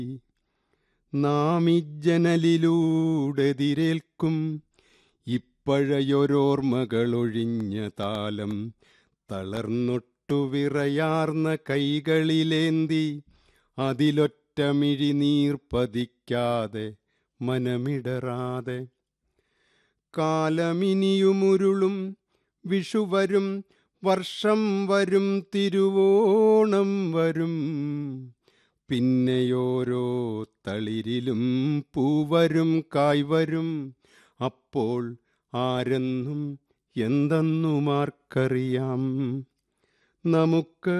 നാം ഇജ്ജനലിലൂടെതിരേൽക്കും ഇപ്പഴയൊരോർമ്മകളൊഴിഞ്ഞ താലം തളർന്നൊട്ടു വിറയാർന്ന കൈകളിലേന്തി അതിലൊറ്റമിഴി നീർ പതിക്കാതെ മനമിടറാതെ കാലമിനിയുമുരുളും വിഷുവരും വർഷം വരും തിരുവോണം വരും പിന്നെയോരോ തളിരിലും പൂവരും കായ്വരും അപ്പോൾ ആരെന്നും എന്തെന്നുമാർക്കറിയാം നമുക്ക്